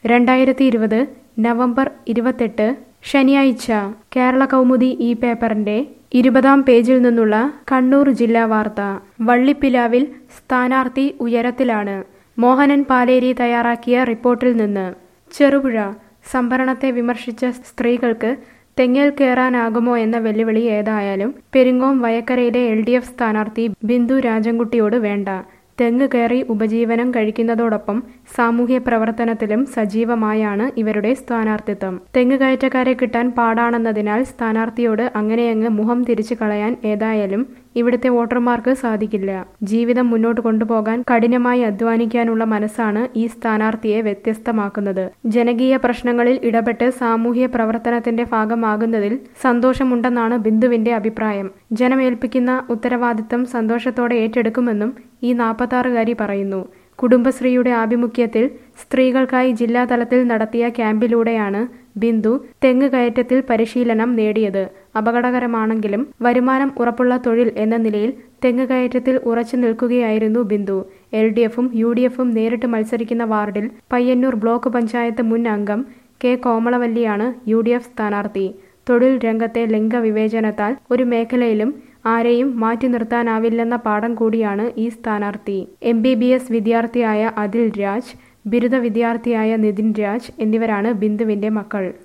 രണ്ടായിരത്തി ഇരുപത് നവംബർ ഇരുപത്തെട്ട് ശനിയാഴ്ച കേരള കൗമുദി ഈ പേപ്പറിന്റെ ഇരുപതാം പേജിൽ നിന്നുള്ള കണ്ണൂർ ജില്ലാ വാർത്ത വള്ളിപ്പിലാവിൽ സ്ഥാനാർത്ഥി ഉയരത്തിലാണ് മോഹനൻ പാലേരി തയ്യാറാക്കിയ റിപ്പോർട്ടിൽ നിന്ന് ചെറുപുഴ സംഭരണത്തെ വിമർശിച്ച സ്ത്രീകൾക്ക് തെങ്ങിൽ കയറാനാകുമോ എന്ന വെല്ലുവിളി ഏതായാലും പെരിങ്ങോം വയക്കരയിലെ എൽ ഡി എഫ് സ്ഥാനാർത്ഥി ബിന്ദു രാജൻകുട്ടിയോട് വേണ്ട തെങ്ങ് കയറി ഉപജീവനം കഴിക്കുന്നതോടൊപ്പം സാമൂഹ്യ പ്രവർത്തനത്തിലും സജീവമായാണ് ഇവരുടെ സ്ഥാനാർത്ഥിത്വം തെങ്ങ് കയറ്റക്കാരെ കിട്ടാൻ പാടാണെന്നതിനാൽ സ്ഥാനാർത്ഥിയോട് അങ്ങനെയങ്ങ് മുഖം തിരിച്ചു കളയാൻ ഏതായാലും ഇവിടുത്തെ വോട്ടർമാർക്ക് സാധിക്കില്ല ജീവിതം മുന്നോട്ട് കൊണ്ടുപോകാൻ കഠിനമായി അധ്വാനിക്കാനുള്ള മനസ്സാണ് ഈ സ്ഥാനാർത്ഥിയെ വ്യത്യസ്തമാക്കുന്നത് ജനകീയ പ്രശ്നങ്ങളിൽ ഇടപെട്ട് സാമൂഹ്യ പ്രവർത്തനത്തിന്റെ ഭാഗമാകുന്നതിൽ സന്തോഷമുണ്ടെന്നാണ് ബിന്ദുവിന്റെ അഭിപ്രായം ജനമേൽപ്പിക്കുന്ന ഉത്തരവാദിത്തം സന്തോഷത്തോടെ ഏറ്റെടുക്കുമെന്നും ഈ നാൽപ്പത്താറുകാരി പറയുന്നു കുടുംബശ്രീയുടെ ആഭിമുഖ്യത്തിൽ സ്ത്രീകൾക്കായി ജില്ലാതലത്തിൽ നടത്തിയ ക്യാമ്പിലൂടെയാണ് ബിന്ദു തെങ്ങ് കയറ്റത്തിൽ പരിശീലനം നേടിയത് അപകടകരമാണെങ്കിലും വരുമാനം ഉറപ്പുള്ള തൊഴിൽ എന്ന നിലയിൽ തെങ്ങ് കയറ്റത്തിൽ ഉറച്ചു നിൽക്കുകയായിരുന്നു ബിന്ദു എൽ ഡി എഫും യു ഡി എഫും നേരിട്ട് മത്സരിക്കുന്ന വാർഡിൽ പയ്യന്നൂർ ബ്ലോക്ക് പഞ്ചായത്ത് മുൻ അംഗം കെ കോമളവല്ലിയാണ് യു ഡി എഫ് സ്ഥാനാർത്ഥി തൊഴിൽ രംഗത്തെ ലിംഗവിവേചനത്താൽ ഒരു മേഖലയിലും ആരെയും മാറ്റി നിർത്താനാവില്ലെന്ന പാഠം കൂടിയാണ് ഈ സ്ഥാനാർത്ഥി എം ബി ബി എസ് വിദ്യാർത്ഥിയായ അദിൽ രാജ് ബിരുദ വിദ്യാർത്ഥിയായ നിതിൻ രാജ് എന്നിവരാണ് ബിന്ദുവിന്റെ മക്കൾ